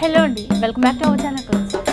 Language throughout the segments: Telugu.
హలో అండి welcome back to our channel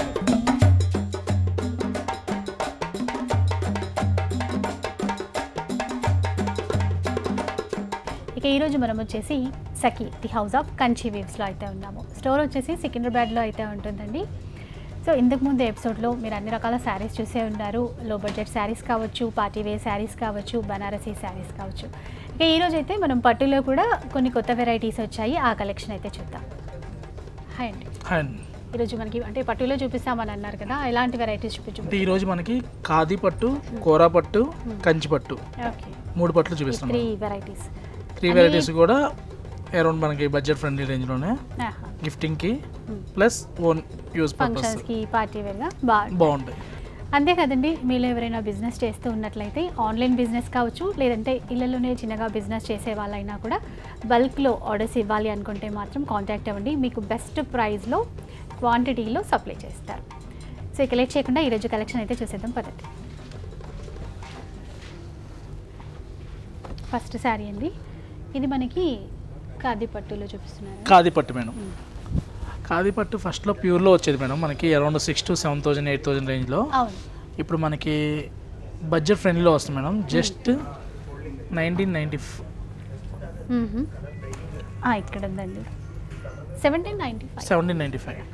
ఇక ఈరోజు మనం వచ్చేసి Sakhi the house of Kanchi వేవ్స్లో అయితే ఉన్నాము స్టోర్ వచ్చేసి సికింద్రాబాద్లో అయితే ఉంటుందండి సో ఇంతకు ముందు ఎపిసోడ్లో మీరు అన్ని రకాల శారీస్ చూసే ఉన్నారు లో బడ్జెట్ శారీస్ కావచ్చు పార్టీ వేర్ శారీస్ కావచ్చు బనారసీ శారీస్ కావచ్చు ఇక ఈరోజు అయితే మనం పట్టులో కూడా కొన్ని కొత్త వెరైటీస్ వచ్చాయి ఆ కలెక్షన్ అయితే చూద్దాం హాయ్ అండి అండ్ ఈరోజు మనకి అంటే పట్టులో చూపిస్తామని అన్నారు కదా ఎలాంటి వెరైటీస్ అంటే చూపించు ఈరోజు మనకి ఖాదీ పట్టు కోరా పట్టు కంచి పట్టు ఓకే మూడు పట్లు చూపిస్తున్నాం త్రీ వెరైటీస్ త్రీ వెరైటీస్ కూడా అరౌండ్ మనకి బడ్జెట్ ఫ్రెండ్లీ రేంజ్లోనే గిఫ్టింగ్కి ప్లస్ ఓన్ యూజ్ పర్పస్ ఫంక్షన్స్కి పార్టీ వేర్గా బాగా బాగుంటాయి అంతే కదండి మీరు ఎవరైనా బిజినెస్ చేస్తూ ఉన్నట్లయితే ఆన్లైన్ బిజినెస్ కావచ్చు లేదంటే ఇళ్ళలోనే చిన్నగా బిజినెస్ చేసే వాళ్ళైనా కూడా బల్క్లో ఆర్డర్స్ ఇవ్వాలి అనుకుంటే మాత్రం కాంటాక్ట్ అవ్వండి మీకు బెస్ట్ ప్రైస్లో క్వాంటిటీలో సప్లై చేస్తారు సో ఇక లేట్ చేయకుండా ఈరోజు కలెక్షన్ అయితే చూసేద్దాం పదండి ఫస్ట్ శారీ అండి ఇది మనకి ఖాదీ పట్టులో చూపిస్తున్నారు ఖాదీ పట్టు మేడం ఖాదీ పట్టు ఫస్ట్లో ప్యూర్లో వచ్చేది మేడం మనకి around six to seven thousand eight thousand రేంజ్లో అవును ఇప్పుడు మనకి బడ్జెట్ ఫ్రెండ్లీలో వస్తుంది మేడం జస్ట్ నైన్టీన్ నైంటీ మ్మ్హ. ఆ, ఇక్కడ ఉందండి seventeen ninety five seventeen ninety five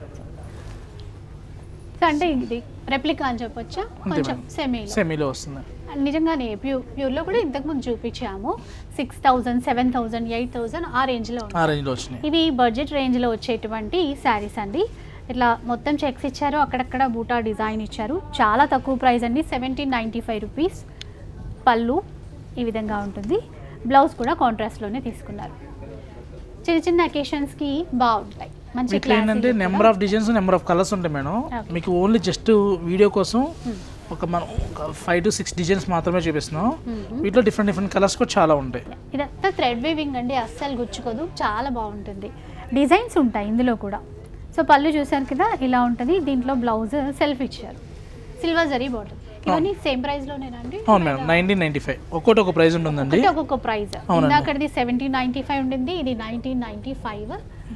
so అంటే ఇది రెప్లికా అని చెప్పొచ్చా కొంచెం మేడం. సెమీలో సెమీలో వస్తుంది నిజంగానే ప్యూర్ ప్యూర్లో కూడా ఇంతకుముందు చూపించాము six thousand seven thousand eight thousand ఆ రేంజ్లో ఆ రేంజ్లో వచ్చినాయి ఇవి బడ్జెట్ రేంజ్లో వచ్చేటువంటి శారీస్ అండి ఇట్లా మొత్తం చెక్స్ ఇచ్చారు అక్కడక్కడ బూటా డిజైన్ ఇచ్చారు చాలా తక్కువ ప్రైస్ అండి సెవెంటీన్ నైంటీ ఫైవ్ రూపీస్ పళ్ళు ఈ విధంగా ఉంటుంది బ్లౌజ్ కూడా కాంట్రాస్ట్లోనే తీసుకున్నారు చిన్న చిన్న అకేషన్స్కి బాగుంటాయి మంచి వీటిలో ఏంటంటే classy number of designs number of colours ఉంటాయి మేడం Okay. మీకు ఓన్లీ జస్ట్ వీడియో కోసం ఒక మనం ఫైవ్ టు సిక్స్ డిజైన్స్ మాత్రమే చూపిస్తున్నాం వీటిలో డిఫరెంట్ డిఫరెంట్ కలర్స్ కూడా చాలా ఉంటాయి ఇదంతా థ్రెడ్ వీవింగ్ అండి అస్సలు గుచ్చుకోదు చాలా బాగుంటుంది డిజైన్స్ ఉంటాయి ఇందులో కూడా సో పళ్ళు చూసారు కదా ఇలా ఉంటుంది దీంట్లో బ్లౌజ్ సెల్ఫ్ ఇచ్చారు సిల్వర్ జరీ బాటిల్ ఇవన్నీ సేమ్ ప్రైస్ లోనేనా అండి అవును మేడం నైన్టీన్ నైన్టీ ఫైవ్ ఒక్కొక్కటి ఒక ప్రైస్ ఉంటుందండి ఒకటి ఒక్కొక్క ప్రైస్ అవునండి. ఇందాకది సెవెంటీన్ నైన్టీ ఫైవ్ ఉండింది ఇది నైన్టీన్ నైన్టీ ఫైవ్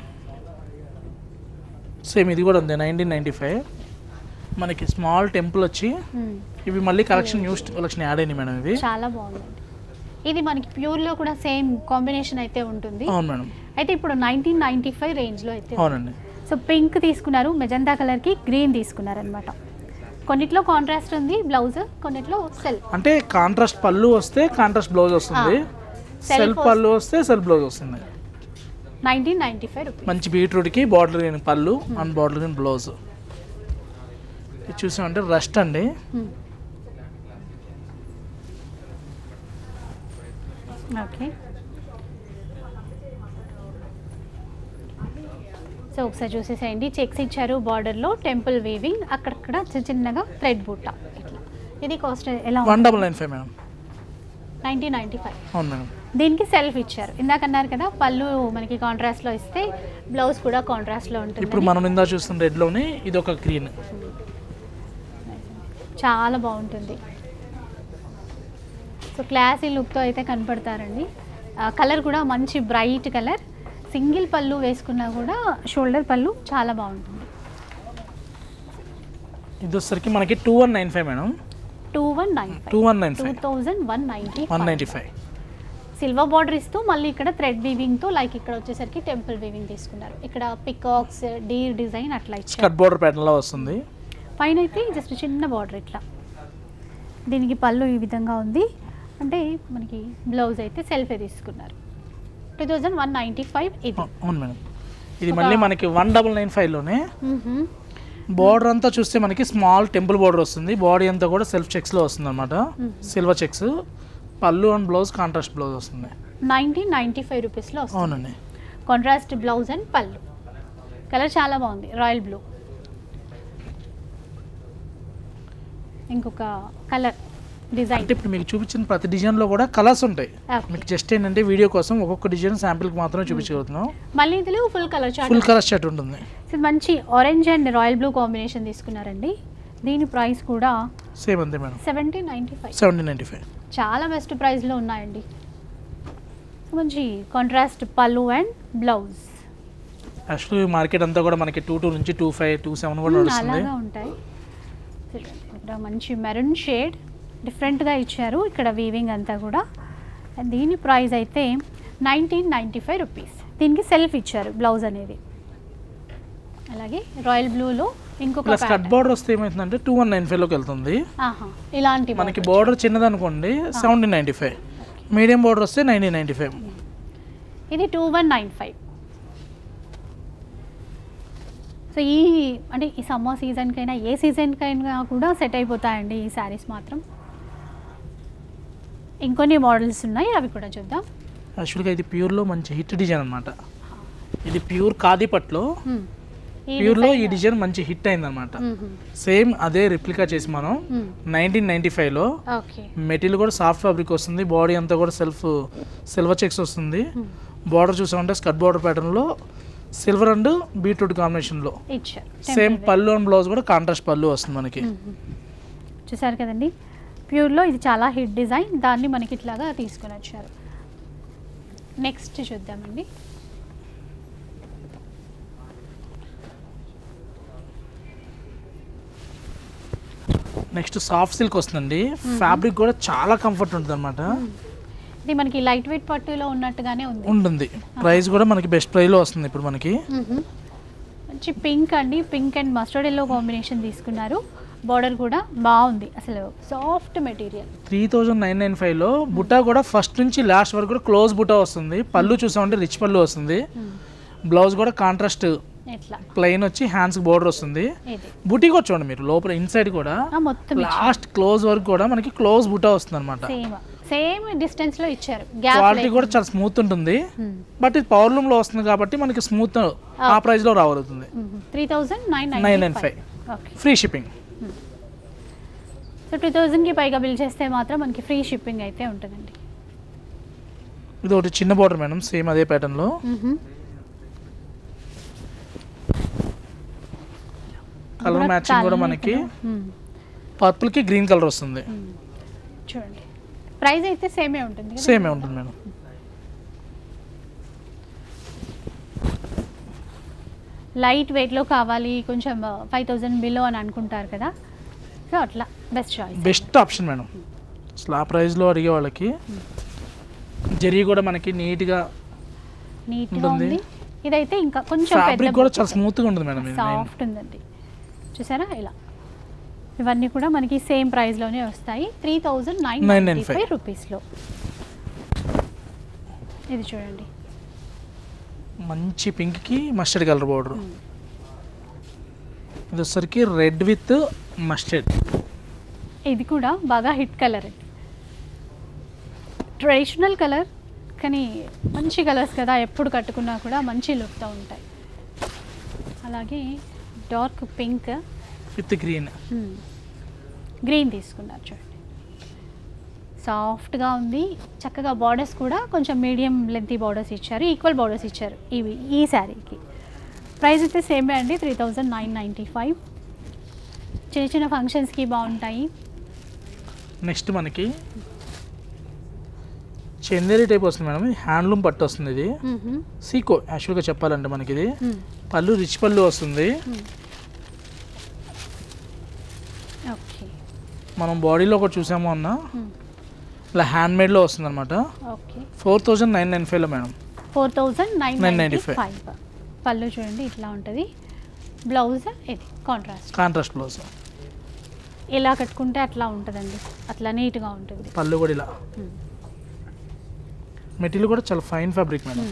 సేమ్ ఇది కూడా ఉంది నైన్టీన్ నైన్టీ ఫైవ్ మనకి స్మాల్ టెంపుల్ వచ్చి ఇవి మళ్ళీ కలెక్షన్ న్యూ కలెక్షన్ యాడ్ అయింది మేడం ఇవి చాలా బాగుందండి ఇది మనకి ప్యూర్లో కూడా సేమ్ కాంబినేషన్ అయితే ఉంటుంది అవును మేడం అయితే ఇప్పుడు నైన్టీన్ నైన్టీ ఫైవ్ రేంజ్లో అయితే అవునండి సో పింక్ తీసుకున్నారు మెజంతా కలర్కి గ్రీన్ తీసుకున్నారు అనమాట కొన్నిట్లో కాంట్రాస్ట్ ఉంది బ్లౌజ్ కొన్నిట్లో సెల్ అంటే కాంట్రాస్ట్ పళ్ళు వస్తే కాంట్రాస్ట్ బ్లౌజ్ వస్తుంది Self సెల్ఫ్ పళ్ళు వస్తే సెల్ఫ్ బ్లౌజ్ వస్తుంది నైన్టీన్ నైన్టీ ఫైవ్ రూపీస్ మంచి బీట్రూట్కి బార్డర్ గ్రీన్ పళ్ళు అండ్ బార్డర్ గ్రీన్ బ్లౌజ్ ఇది చూసామంటే రస్ట్ అండి ఓకే సో ఒకసారి చూసేసేయండి చెక్స్ ఇచ్చారు బార్డర్లో టెంపుల్ వీవింగ్ అక్కడక్కడ చిన్న చిన్నగా థ్రెడ్ బుట్ట ఇట్లా ఇది కాస్ట్ ఎలా one double nine five madam nineteen ninety five అవును మేడం దీనికి సెల్ఫ్ ఇచ్చారు ఇందాక అన్నారు కదా పళ్ళు మనకి కాంట్రాస్ట్లో ఇస్తే బ్లౌజ్ కూడా కాంట్రాస్ట్లో ఉంటుంది ఇప్పుడు మనం ఇందా చూస్తున్న రెడ్లోనే ఇది ఒక గ్రీన్ చాలా బాగుంటుంది సో క్లాసీ లుక్తో అయితే కనపడతారండి కలర్ కూడా మంచి బ్రైట్ కలర్ సింగిల్ పళ్ళు వేసుకున్నా కూడా షోల్డర్ పళ్ళు చాలా బాగుంటుంది ఇది వచ్చేసరికి మనకి two one nine five madam two one nine two five one nine two five thousand one ninety one ninety five silver border ఇస్తూ మళ్ళీ ఇక్కడ థ్రెడ్ వీవింగ్తో లైక్ ఇక్కడ వచ్చేసరికి టెంపుల్ వీవింగ్ తీసుకున్నారు ఇక్కడ పికాక్స్ డీర్ డిజైన్ అట్లా ఇచ్చారు స్కర్ట్ బార్డర్ ప్యాటర్న్లో వస్తుంది పైన అయితే జస్ట్ చిన్న బార్డర్ ఇట్లా దీనికి పళ్ళు ఈ విధంగా ఉంది అంటే మనకి బ్లౌజ్ అయితే సెల్ఫే తీసుకున్నారు two thousand one ninety five ఇది అవు- అవును మేడం ఇది మళ్ళీ మనకి వన్ డబల్ నైన్ ఫైవ్లోనే మ్మ్హమ్. బార్డర్ అంతా చూస్తే మనకి స్మాల్ టెంపుల్ బార్డర్ వస్తుంది బాడీ అంతా కూడా సెల్ఫ్ చెక్స్లో వస్తుంది అనమాట సిల్వర్ చెక్స్ పళ్ళు అండ్ బ్లౌజ్ కాంట్రాస్ట్ బ్లౌజ్ వస్తుంది నైన్టీన్ నైంటీ ఫైవ్ రూపీస్లో వస్తుంది అవునండి కాంట్రాస్ట్ బ్లౌజ్ అండ్ పళ్ళు కలర్ చాలా బాగుంది రాయల్ బ్లూ ఇంకొక కలర్ డిజైన్ అంటే ఇప్పుడు మీకు చూపించిన ప్రతి డిజైన్లో కూడా కలర్స్ ఉంటాయి Okay. మీకు జస్ట్ ఏంటంటే వీడియో కోసం ఒక్కొక్క డిజైన్ శాంపిల్కి మాత్రమే చూపించగలుగుతున్నాం మళ్ళీ ఇందులో full colour chart full colour shirt ఉంటుంది ఇది మంచి orange and royal blue combination తీసుకున్నారండి దీని ప్రైస్ కూడా సేమ్ అంతే madam seventeen ninety five seventy ninety five చాలా బెస్ట్ ప్రైస్లో ఉన్నాయండి మంచి కాంట్రాస్ట్ పళ్ళు అండ్ బ్లౌజ్ యాక్చువల్లీ మార్కెట్ అంతా కూడా మనకి టూ టూ నుంచి టూ ఫైవ్ టూ సెవెన్ కూడా మ్మ్, నడుస్తుంది అలాగా ఉంటాయి చూడండి, ఇక్కడ మంచి మెరూన్ షేడ్ డిఫరెంట్గా ఇచ్చారు ఇక్కడ వీవింగ్ అంతా కూడా And దీని ప్రైస్ అయితే నైన్టీన్ నైంటీ ఫైవ్ రూపీస్ దీనికి సెల్ఫ్ ఇచ్చారు బ్లౌజ్ అనేది అలాగే రాయల్ బ్లూలో ఇంకొక ప్లస్ కట్ pattern. బార్డర్ వస్తే ఏమవుతుందంటే టూ వన్ నైన్ ఫైవ్లోకి వెళ్తుంది ఆహా, ఇలాంటి మనకి border. బార్డర్ చిన్నదనుకోండి seventeen ninety five medium border వస్తే నైన్టీన్ నైంటీ ఫైవ్ ఇది two one nine five so ఈ అంటే ఈ సమ్మర్ సీజన్కైనా ఏ సీజన్కైనా కూడా సెట్ అయిపోతాయండి ఈ శారీస్ మాత్రం ఇంకొన్ని మోడల్స్ ఉన్నాయి అవి కూడా చూద్దాం యాక్చువల్గా ఇది ప్యూర్లో మంచి హిట్ డిజైన్ అనమాట ఇది ప్యూర్ ఖాదీ పట్లో Hmm. ఈ ప్యూర్లో ఈ design- డిజైన్ మంచి హిట్ అయిందనమాట మ్మ్. సేమ్ అదే రిప్లికా చేసి మనం మ్మ్. నైన్టీన్ నైంటీ ఫైవ్లో ఓకే మెటీరియల్ కూడా సాఫ్ట్ ఫ్యాబ్రిక్ వస్తుంది బాడీ అంతా కూడా సెల్ఫ్ సిల్వర్ చెక్స్ వస్తుంది బార్డర్ చూసామంటే స్కట్ బార్డర్ ప్యాటర్న్లో సిల్వర్ అండ్ బీట్రూట్ కాంబినేషన్లో ఇచ్చారు సేమ్ Temporary. పళ్ళు అండ్ బ్లౌజ్ కూడా కాంట్రాస్ట్ పళ్ళు వస్తుంది మనకి మ్మ్. చూసారు కదండి ప్యూర్లో ఇది చాలా హిట్ డిజైన్ దాన్ని మనకి ఇట్లాగా తీసుకొని వచ్చారు నెక్స్ట్ చూద్దామండి నెక్స్ట్ సాఫ్ట్ సిల్క్ వస్తుందండి ఫ్యాబ్రిక్ కూడా చాలా కంఫర్ట్ ఉంటుంది అనమాట ఇది మనకి లైట్ వెయిట్ పట్టులో ఉన్నట్టుగానే ఉంది ఉంటుంది ప్రైస్ కూడా మనకి బెస్ట్ ప్రైస్లో వస్తుంది ఇప్పుడు మనకి మంచి పింక్ అండి pink and mustard yellow combination తీసుకున్నారు బార్డర్ కూడా బాగుంది అసలు soft material three thousand nine nine ఫైవ్లో బుట్టా కూడా ఫస్ట్ నుంచి లాస్ట్ వరకు కూడా క్లోజ్ బుట్టా వస్తుంది పళ్ళు చూసామంటే రిచ్ పళ్ళు వస్తుంది బ్లౌజ్ కూడా కాంట్రాస్ట్ ఎట్లా ప్లెయిన్ వచ్చి హ్యాండ్స్ బోర్డర్ వస్తుంది ఇది బుటీ కూడా చూడండి మీరు లోపల ఇన్సైడ్ కూడా ఆ, మొత్తం లాస్ట్ క్లోజ్ వరకు కూడా మనకి క్లోజ్ బుట్టా వస్తుంది అనమాట సేమ్ సేమ్ డిస్టెన్స్ లో ఇచ్చారు గ్యాప్ క్వాలిటీ కూడా చాలా స్మూత్ ఉంటుంది బట్ ఇది పవర్ లూమ్ లో వస్తుంది కాబట్టి మనకి స్మూత్ ఆ ప్రైస్ లో రాగలుగుతుంది three thousand nine nine nine nine five okay free shipping so two థౌజండ్కి పైగా బిల్ చేస్తే మాత్రం మనకి ఫ్రీ షిప్పింగ్ అయితే ఉంటుందండి ఇది ఒకటి చిన్న బార్డర్ మేడం సేమ్ అదే ప్యాటర్న్ లో కలర్ మ్యాచింగ్ కూడా మనకి పర్పుల్ కి గ్రీన్ కలర్ వస్తుంది చూడండి ప్రైస్ అయితే సేమే ఉంటుంది కదా సేమే ఉంటుంది మేడం లైట్ వెయిట్లో కావాలి కొంచెం ఫైవ్ థౌజండ్ బిలో అని అనుకుంటారు కదా సో అట్లా best choice best option madam అసలు ఆ ప్రైస్ లో అడిగే వాళ్ళకి జరీ కూడా మనకి నీట్ గా నీట్గా ఉంటుంది. ఉంది ఇదైతే ఇంకా కొంచెం ఫ్యాబ్రిక్ కూడా చాలా స్మూత్ గా ఉంటుంది మేడం ఇది main. సాఫ్ట్ ఉందండి చూసారా ఇలా ఇవన్నీ కూడా మనకి సేమ్ ప్రైస్లోనే వస్తాయి three thousand nine ninety 995. Five రూపీస్లో ఇది చూడండి మంచి పింక్ కి మస్టర్డ్ కలర్ బార్డర్ ఇది వచ్చరికి రెడ్ విత్ మస్టర్డ్ ఇది కూడా బాగా హిట్ కలర్ అండి ట్రెడిషనల్ కలర్ కానీ మంచి కలర్స్ కదా ఎప్పుడు కట్టుకున్నా కూడా మంచి లుక్తో ఉంటాయి అలాగే dark pink with green green తీసుకున్నారు చూడండి సాఫ్ట్గా ఉంది చక్కగా బార్డర్స్ కూడా కొంచెం మీడియం లెంతీ బార్డర్స్ ఇచ్చారు ఈక్వల్ బార్డర్స్ ఇచ్చారు ఇవి ఈ శారీకి ప్రైస్ అయితే సేమే అండి three thousand nine ninety five చిన్న చిన్న ఫంక్షన్స్కి బాగుంటాయి నెక్స్ట్ మనకి చందేరి టైప్ వస్తుంది మేడం ఇది హ్యాండ్లూమ్ పట్టు వస్తుంది ఇది మ్మ్హ. సీకో యాక్చువల్గా చెప్పాలంటే మనకి ఇది మ్మ్. పళ్ళు రిచ్ పళ్ళు వస్తుంది ఓకే మనం బాడీలో ఒకటి చూసాము అన్న మ్మ్. ఇలా హ్యాండ్ మేడ్లో వస్తుంది అనమాట okay four thousand nine nine ఫైవ్లో madam four thousand nine ninety 995. Five పళ్ళు చూడండి ఇట్లా ఉంటుంది బ్లౌజ్ ఇది కాంట్రాస్ట్ కాంట్రాస్ట్ బ్లౌజ్ ఇలా కట్టుకుంటే అట్లా ఉంటుందండి అట్లా నీట్గా ఉంటుంది పళ్ళు కూడా ఇలా మ్మ్. మెటీరియల్ కూడా చాలా fine fabric madam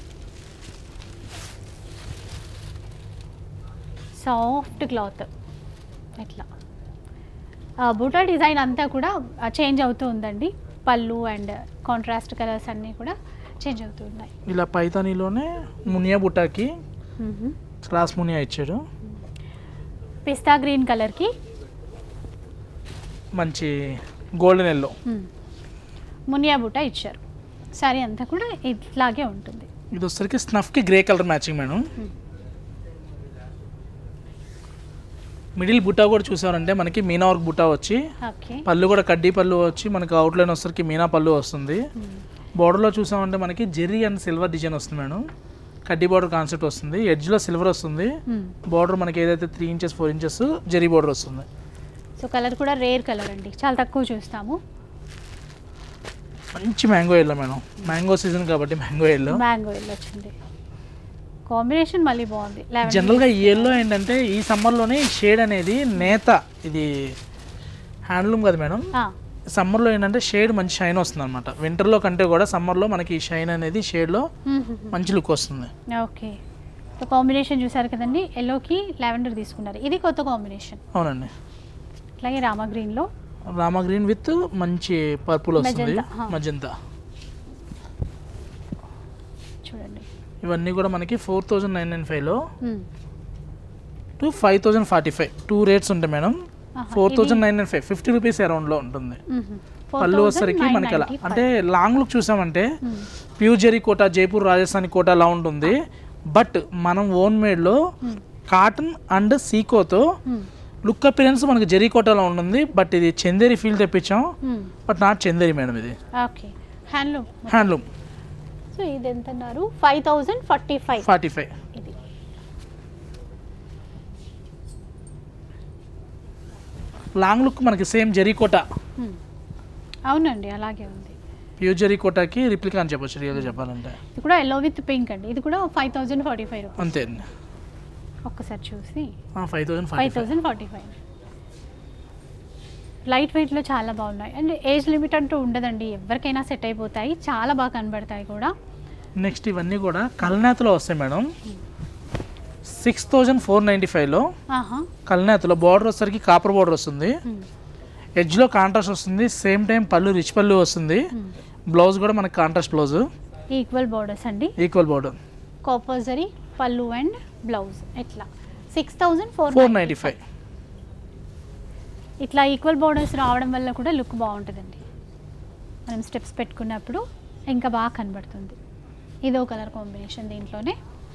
soft cloth ఇట్లా ఆ బూటా డిజైన్ అంతా కూడా చేంజ్ అవుతూ ఉందండి పళ్ళు అండ్ కాంట్రాస్ట్ కలర్స్ అన్నీ కూడా చేంజ్ అవుతూ ఉన్నాయి ఇలా పైతానీలోనే మునియా బుట్టాకి క్రాస్ మునియా ఇచ్చాడు పిస్తా గ్రీన్ కలర్కి మంచి గోల్డెన్ ఎల్లో మునియా బూటా ఇచ్చారు సారీ అంతా కూడా ఇట్లాగే ఉంటుంది ఇది వచ్చరికి స్నఫ్కి grey colour matching madam Hmm. Middle బుట్టా కూడా చూసారంటే మనకి మీనా వర్క్ బుట్టా వచ్చి ఓకే పళ్ళు కూడా కడ్డీ పళ్ళు వచ్చి మనకి అవుట్లైన్ వచ్చరికి మీనా పళ్ళు వస్తుంది బోర్డర్లో చూసామంటే మనకి జెర్రీ అండ్ సిల్వర్ డిజైన్ వస్తుంది మేడం కడ్డీ బార్డర్ కాన్సెప్ట్ వస్తుంది ఎడ్జ్లో సిల్వర్ వస్తుంది మ్మ్. బార్డర్ మనకి ఏదైతే three inches four inches zari border వస్తుంది సో కలర్ కూడా రేర్ కలర్ అండి చాలా తక్కువ చూస్తాము మంచి mango yellow madam mango season కాబట్టి మ్యాంగో ఎల్లో మ్యాంగో ఎల్లో వచ్చింది కాంబినేషన్ మళ్ళీ బాగుంది లెవెన్ జనరల్గా ఈ ఎల్లో ఏంటంటే ఈ సమ్మర్లోనే షేడ్ అనేది నేత ఇది హ్యాండ్లూమ్ కదా మేడం సమ్మర్లో ఏంటంటే షేడ్ మంచి షైన్ వస్తుంది అనమాట వింటర్లో కంటే కూడా సమ్మర్లో మనకి ఈ షైన్ అనేది షేడ్లో మంచి లుక్ వస్తుంది ఓకే సో కాంబినేషన్ చూసారు కదండి ఎల్లోకి లావెండర్ తీసుకున్నారు ఇది కొత్త కాంబినేషన్ అవునండి అట్లాగే రామా గ్రీన్లో రామా గ్రీన్ విత్ మంచి పర్పుల్ వస్తుంది Magenta, హా. మజంతా చూడండి ఇవన్నీ కూడా మనకి ఫోర్ థౌజండ్ నైన్ నైన్ ఫైవ్లో మ్మ్. To five thousand forty five two rates ఉంటాయి మేడం ఆహా, ఫోర్ ఇది- thousand nine nine five fifty rupees అరౌండ్లో ఉంటుంది మ్మ్. పళ్ళు వచ్చేసరికి మనకి అలా 4,995. అంటే లాంగ్ లుక్ చూసామంటే మ్మ్. ప్యూర్ జెరీ కోట జైపూర్ రాజస్థానీ కోట అలా ఉంటుంది బట్ మనం ఓన్ మేడ్లో మ్మ్. కాటన్ అండ్ సీకోతో మ్మ్. లుక్ అపిరెన్స్ మనకి జెరీ కోటలో ఉంటుంది బట్ ఇది చందేరి ఫీల్ తెప్పించాం మ్మ్. బట్ నాట్ చందేరి మేడం ఇది ఓకే హ్యాండ్లూమ్ హ్యాండ్లూమ్ సో ఇది ఎంత అన్నారు five thousand forty five forty five ఇది లాంగ్ లుక్ మనకి సేమ్ జెరీ కోట మ్మ్. అవునండి అలాగే ఉంది ప్యూర్ జెరీ కోటాకి రిప్లికా అని చెప్పొచ్చు రియల్గా చెప్పాలంటే ఇది కూడా ఎల్లో విత్ పింక్ అండి ఇది కూడా five thousand forty five rupees అంతే అండి ఒక్కసారి చూసి five thousand five five thousand forty five light వెయిట్లో చాలా బాగున్నాయి అండ్ ఏజ్ లిమిట్ అంటూ ఉండదండి ఎవరికైనా సెట్ అయిపోతాయి చాలా బాగా కనబడతాయి కూడా నెక్స్ట్ ఇవన్నీ కూడా కల్నాథ్లో వస్తాయి madam six thousand four ninety ఫైవ్లో ఆహా కల్నాథ్లో బార్డర్ వచ్చేసరికి కాపర్ బార్డర్ వస్తుంది మ్మ్. ఎడ్జ్లో కాంట్రాస్ట్ వస్తుంది సేమ్ టైం పళ్ళు రిచ్ పళ్ళు వస్తుంది మ్మ్. బ్లౌజ్ కూడా మనకి కాంట్రాస్ట్ బ్లౌజ్ ఈక్వల్ బోర్డర్స్ అండి ఈక్వల్ బార్డర్ కాపర్జరీ పళ్ళు అండ్ బ్లౌజ్ ఎట్లా six thousand four four ninety five ఇట్లా ఈక్వల్ బోర్డర్స్ రావడం వల్ల కూడా లుక్ బాగుంటుందండి మనం స్టెప్స్ పెట్టుకున్నప్పుడు ఇంకా బాగా కనబడుతుంది ఇదో కలర్ కాంబినేషన్ దీంట్లోనే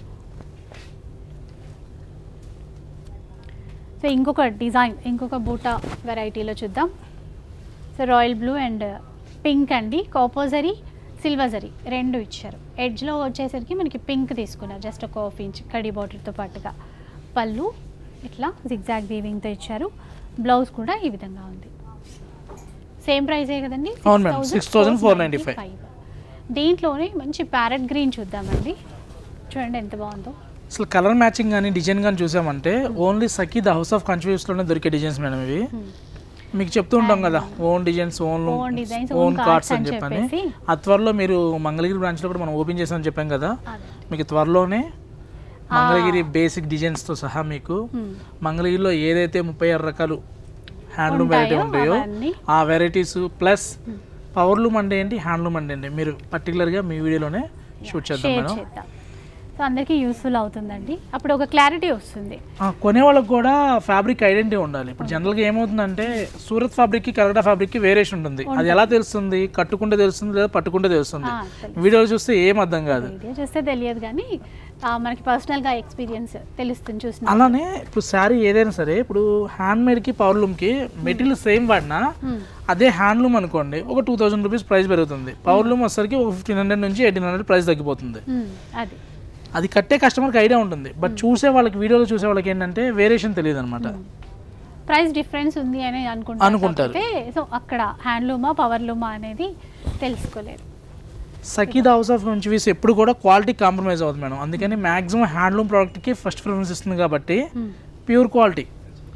సో ఇంకొక డిజైన్ ఇంకొక బూటా వెరైటీలో చూద్దాం so royal blue and pink అండి కాపోజరీ సిల్వర్ జరీ రెండు ఇచ్చారు ఎడ్జ్లో వచ్చేసరికి మనకి పింక్ తీసుకున్నారు జస్ట్ ఒక హాఫ్ ఇంచ్ కడి బార్డర్తో పాటుగా పళ్ళు ఇట్లా జిగ్జాగ్ వీవింగ్తో ఇచ్చారు బ్లౌజ్ కూడా ఈ విధంగా ఉంది సేమ్ ప్రైజే కదండి అవును మేడం, 6,495. దీంట్లోనే మంచి ప్యారెట్ గ్రీన్ చూద్దామండి చూడండి ఎంత బాగుందో అసలు కలర్ మ్యాచింగ్ కానీ డిజైన్ కానీ చూసామంటే only Sakhi the house of కన్ఫ్యూజ్లోనే దొరికే డిజైన్స్ మేడం ఇవి Hmm. మీకు చెప్తూ ఉంటాం కదా own designs own Own designs, own own cards cards అని అని చెప్పని చెప్పేసి. ఆ త్వరలో మీరు మంగళగిరి బ్రాంచ్లో కూడా మనం ఓపెన్ చేసామని చెప్పాం కదా అదే మీకు త్వరలోనే మంగళగిరి బేసిక్ డిజైన్స్తో సహా మీకు Hmm. మంగళగిరిలో ఏదైతే ముప్పై ఆరు రకాలు హ్యాండ్లూమ్ వెరైటీ ఉంటాయో ఉంటాయో అవన్నీ. ఆ వెరైటీస్ ప్లస్ Hmm. పవర్లూమ్ అంటే ఏంటి హ్యాండ్లూమ్ అంటే ఏంటి మీరు పర్టికులర్గా మీ వీడియోలోనే షూట్ చేద్దాం షేర్ మేడం చేద్దాం సో అందరికీ యూస్ఫుల్ అవుతుందండి అప్పుడు ఒక క్లారిటీ వస్తుంది ఆ, కొనే వాళ్ళకి కూడా ఫ్యాబ్రిక్ ఐడెంటిటీ ఉండాలి ఇప్పుడు జనరల్గా ఏమవుతుందంటే సూరత్ ఫ్యాబ్రిక్కి కలకటా ఫ్యాబ్రిక్కి వేరియేషన్ ఉంటుంది అది ఎలా తెలుస్తుంది కట్టుకుంటే తెలుస్తుంది లేదా పట్టుకుంటే తెలుస్తుంది ఆ, తెలుసు. వీడియోలో చూస్తే ఏం అర్థం కాదు వీడియో చూస్తే తెలియదు కానీ ఆ, మనకి పర్సనల్గా ఎక్స్పీరియన్స్ తెలుస్తుంది చూసిన అలానే ఇప్పుడు శారీ ఏదైనా సరే ఇప్పుడు హ్యాండ్ మేడ్కి పవర్లూమ్కి మెటీరియల్ సేమ్ వాడినా Hmm. అదే హ్యాండ్లూమ్ అనుకోండి ఒక టూ థౌజండ్ రూపీస్ ప్రైస్ పెరుగుతుంది పవర్లూమ్ వచ్చేసరికి ఒక ఫిఫ్టీన్ హండ్రెడ్ నుంచి ఎయిటీన్ హండ్రెడ్ ప్రైస్ తగ్గిపోతుంది Hmm, అది అది కట్టే కస్టమర్కి ఐడియా ఉంటుంది బట్ చూసే వాళ్ళకి వీడియోలో చూసే వాళ్ళకి ఏంటంటే వేరియేషన్ తెలియదు అనమాట ప్రైస్ డిఫరెన్స్ ఉంది అని అనుకుంటారు అనుకుంటారు. కాకపోతే, సో అక్కడ హ్యాండ్లూమా పవర్లూమా అనేది తెలుసుకోలేరు సఖీద్ హౌస్ ఆఫ్ కన్ఫ్యూస్ ఎప్పుడు కూడా క్వాలిటీ కాంప్రమైజ్ అవుతుంది మేడం అందుకని మాక్సిమం హ్యాండ్లూమ్ ప్రోడక్ట్కి ఫస్ట్ ప్రిఫరెన్స్ ఇస్తుంది కాబట్టి Hmm. Pure quality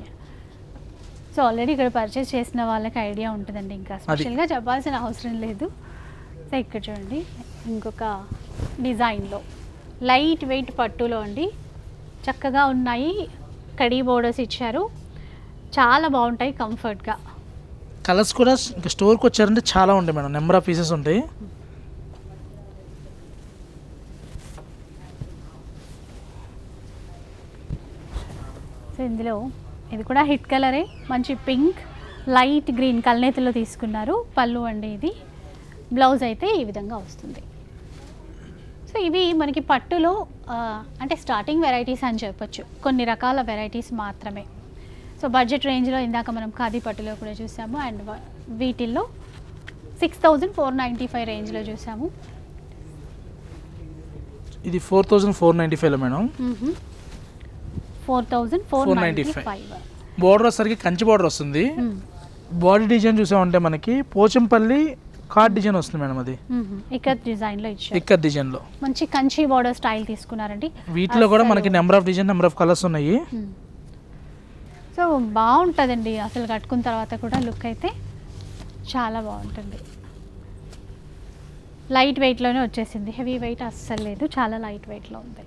so already ఇక్కడ పర్చేస్ చేసిన వాళ్ళకి ఐడియా ఉంటుందండి ఇంకా స్పెషల్గా చెప్పాల్సిన అవసరం లేదు సో ఇక్కడ చూడండి ఇంకొక డిజైన్లో లైట్ వెయిట్ పట్టులో అండి చక్కగా ఉన్నాయి కడీ బోర్డర్స్ ఇచ్చారు చాలా బాగుంటాయి కంఫర్ట్గా కలర్స్ కూడా ఇంకా స్టోర్కి వచ్చారంటే చాలా ఉంటాయి మేడం నెంబర్ ఆఫ్ పీసెస్ ఉంటాయి సో ఇందులో ఇది కూడా హిట్ కలరే మంచి పింక్ లైట్ గ్రీన్ కల్నేతిలో తీసుకున్నారు పళ్ళు అండి ఇది బ్లౌజ్ అయితే ఈ విధంగా వస్తుంది సో ఇవి మనకి పట్టులో ఆ, అంటే స్టార్టింగ్ వెరైటీస్ అని చెప్పొచ్చు కొన్ని రకాల వెరైటీస్ మాత్రమే సో బడ్జెట్ రేంజ్లో ఇందాక మనం ఖాదీ పట్టులో కూడా చూసాము అండ్ వ- వీటిల్లో six thousand four ninety five రేంజ్లో చూసాము ఇది ఫోర్ థౌజండ్ ఫోర్ నైంటీ ఫైవ్లో madam four thousand four 495. Five border వచ్చేసరికి కంచి బార్డర్ వస్తుంది బాడీ డిజైన్ చూసామంటే మనకి పోచంపల్లి కార్డ్ డిజైన్ వస్తుంది మేడం అది ఇక్కడ డిజైన్లో ఇచ్చారు ఇక్కత్ డిజైన్లో మంచి కంచి బార్డర్ స్టైల్ తీసుకున్నారండి వీటిలో కూడా మనకి number of design number of colours ఉన్నాయి సో బాగుంటుందండి అసలు కట్టుకున్న తర్వాత కూడా లుక్ అయితే చాలా బాగుంటుంది లైట్ వెయిట్లోనే వచ్చేసింది హెవీ వెయిట్ అస్సలు లేదు చాలా లైట్ వెయిట్లో ఉంది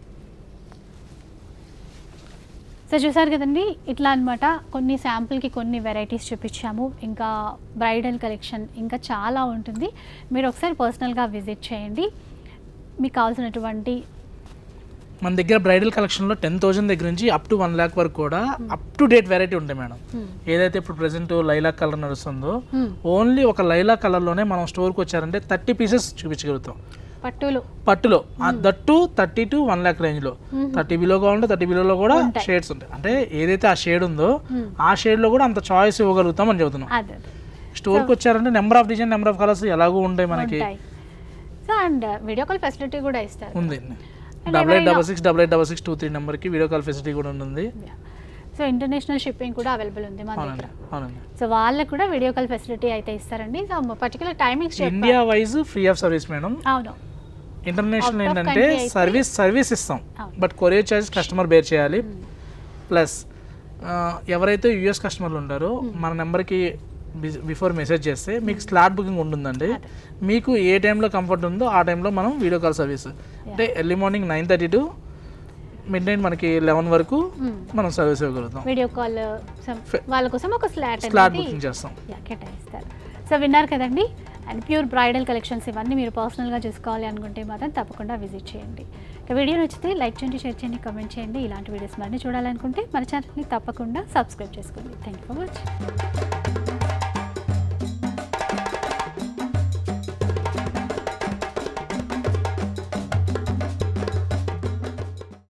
సో చూసారు కదండి ఇట్లా అనమాట కొన్ని శాంపుల్కి కొన్ని వెరైటీస్ చూపించాము ఇంకా బ్రైడల్ కలెక్షన్ ఇంకా చాలా ఉంటుంది మీరు ఒకసారి పర్సనల్గా విజిట్ చేయండి మీకు కావాల్సినటువంటి మన దగ్గర బ్రైడల్ కలెక్షన్లో టెన్ థౌసండ్ దగ్గర నుంచి అప్ టు వన్ ల్యాక్ వరకు కూడా అప్ టు డేట్ వెరైటీ ఉంటాయి మేడం ఏదైతే ఇప్పుడు ప్రెసెంట్ లైలాక్ కలర్ నడుస్తుందో ఓన్లీ ఒక లైలాక్ కలర్లోనే మనం స్టోర్కి వచ్చారంటే థర్టీ పీసెస్ చూపించగలుగుతాం పట్టులు పట్టులో ఆ దట్టు థర్టీ టు వన్ ల్యాక్ రేంజ్లో థర్టీ బిలో కావాలంటే థర్టీ బిలోలో కూడా ఉంటాయి. షేడ్స్ ఉంటాయి అంటే ఏదైతే ఆ షేడ్ ఉందో ఆ షేడ్లో కూడా అంత చాయిస్ ఇవ్వగలుగుతాం అని చెబుతున్నాం అదే అదే స్టోర్కి వచ్చారంటే number of design number of colours ఎలాగో ఉంటాయి మనకి ఉంటాయి so and video call facility కూడా ఇస్తారు ఉంది And డబల్ ఎయిట్ ఎవరైనా- double six double eight double six two three నెంబర్కి వీడియో కాల్ ఫెసిలిటీ కూడా ఉంటుంది సో ఇంటర్నేషనల్ షిప్పింగ్ కూడా అవైలబుల్ ఉంది మా అవునండి దగ్గర అవునండి సో వాళ్ళకి కూడా వీడియో కాల్ ఫెసిలిటీ అయితే ఇస్తారండి so particular timings India wise free of service madam అవును ఇంటర్నేషనల్ Out of ఏంటంటే country అయితే- సర్వీస్ సర్వీస్ ఇస్తాం అవును. But courier charges customer bear చేయాలి ప్లస్ ఎవరైతే యుఎస్ కస్టమర్లు ఉంటారో మన నెంబర్కి బిఫోర్ మెసేజ్ చేస్తే మీకు స్లాట్ బుకింగ్ ఉంటుందండి అదే. మీకు ఏ టైంలో కంఫర్ట్ ఉందో ఆ టైంలో మనం వీడియో కాల్ సర్వీస్ అంటే early morning nine thirty to midnight మనకి లెవెన్ వరకు Hmm. మనం సర్వీస్ ఇవ్వగలుగుతాం వీడియో కాల్ Fe- వాళ్ళ కోసం ఒక స్లాట్ స్లాట్ బుకింగ్ చేస్తాం కేటాయిస్తారు సో విన్నారు కదండి అండ్ ప్యూర్ బ్రైడల్ కలెక్షన్స్ ఇవన్నీ మీరు పర్సనల్గా చూసుకోవాలి అనుకుంటే మాత్రం తప్పకుండా విజిట్ చేయండి ఇక వీడియో నచ్చితే లైక్ చేయండి షేర్ చేయండి కమెంట్ చేయండి ఇలాంటి వీడియోస్ మరిన్ని చూడాలనుకుంటే మన ఛానల్ని తప్పకుండా సబ్స్క్రైబ్ చేసుకోండి థ్యాంక్ యూ ఫర్ వాచింగ్